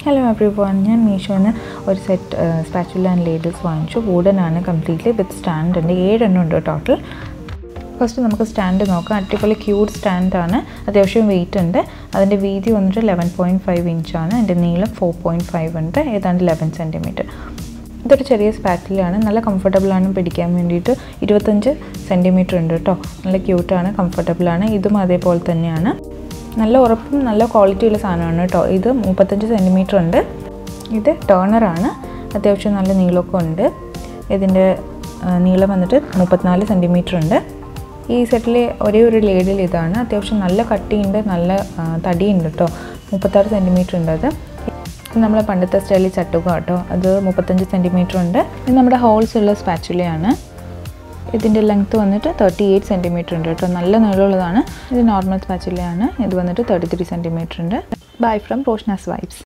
hello every one ഞാൻ മീഷോന്ന് ഒരു set spatula and ലേഡിൽസ് വാങ്ങിച്ചു വുഡൻ ആണ് കംപ്ലീറ്റ്ലി വിത്ത് സ്റ്റാൻഡ് ഉണ്ട് ഏഴെണ്ണം ഉണ്ട് ടോട്ടൽ ഫസ്റ്റ് നമുക്ക് സ്റ്റാൻഡ് നോക്കാം അടിപൊളി ക്യൂട്ട് സ്റ്റാൻഡാണ് അത്യാവശ്യം വെയിറ്റ് ഉണ്ട് അതിൻ്റെ വീതി വന്നിട്ട് ലെവൻ പോയിൻറ്റ് ഫൈവ് ഇഞ്ചാണ് അതിൻ്റെ നീളം ഫോർ പോയിൻറ്റ് ഫൈവ് ഉണ്ട് ഏതാണ്ട് ലെവൻ സെൻറ്റിമീറ്റർ ഇതൊരു ചെറിയ സ്പാറ്റിലാണ് നല്ല കംഫർട്ടബിളാണ് പിടിക്കാൻ വേണ്ടിയിട്ട് ഇരുപത്തഞ്ച് സെൻറ്റിമീറ്റർ ഉണ്ട് കേട്ടോ നല്ല ക്യൂട്ടാണ് കംഫർട്ടബിളാണ് ഇതും അതേപോലെ തന്നെയാണ് നല്ല ഉറപ്പും നല്ല ക്വാളിറ്റിയുള്ള സാധനമാണ് കേട്ടോ ഇത് മുപ്പത്തഞ്ച് സെൻറ്റിമീറ്റർ ഉണ്ട് ഇത് ടേണറാണ് അത്യാവശ്യം നല്ല നീളമൊക്കെ ഉണ്ട് ഇതിൻ്റെ ആ, നീളം വന്നിട്ട് മുപ്പത്തിനാല് സെൻറ്റിമീറ്റർ ഉണ്ട് ഈ സെറ്റിലെ ഒരേ ഒരു ലേഡിൽ ഇതാണ് അത്യാവശ്യം നല്ല കട്ടിയുണ്ട് നല്ല ആ, തടിയുണ്ട് കേട്ടോ മുപ്പത്താറ് സെൻറ്റിമീറ്റർ ഉണ്ട് അത് ഇത് നമ്മളെ പണ്ടത്തെ സ്റ്റൈലിൽ ചട്ടുക കേട്ടോ അത് മുപ്പത്തഞ്ച് സെൻറ്റിമീറ്റർ ഉണ്ട് ഇത് നമ്മുടെ ഹോൾസ് ഉള്ള സ്പാച്ചുലയാണ് ഇതിൻ്റെ ലെങ്ത്ത് വന്നിട്ട് തേർട്ടി എയ്റ്റ് സെൻറ്റിമീറ്റർ ഉണ്ട് കേട്ടോ നല്ല നീളമുള്ളതാണ് ഇത് നോർമൽ സ്പാച്ചുലയാണ് ഇത് വന്നിട്ട് തേർട്ടി ത്രീ സെൻറ്റിമീറ്റർ ഉണ്ട് ബൈ ഫ്രം റോഷ്നാസ് വൈബ്സ്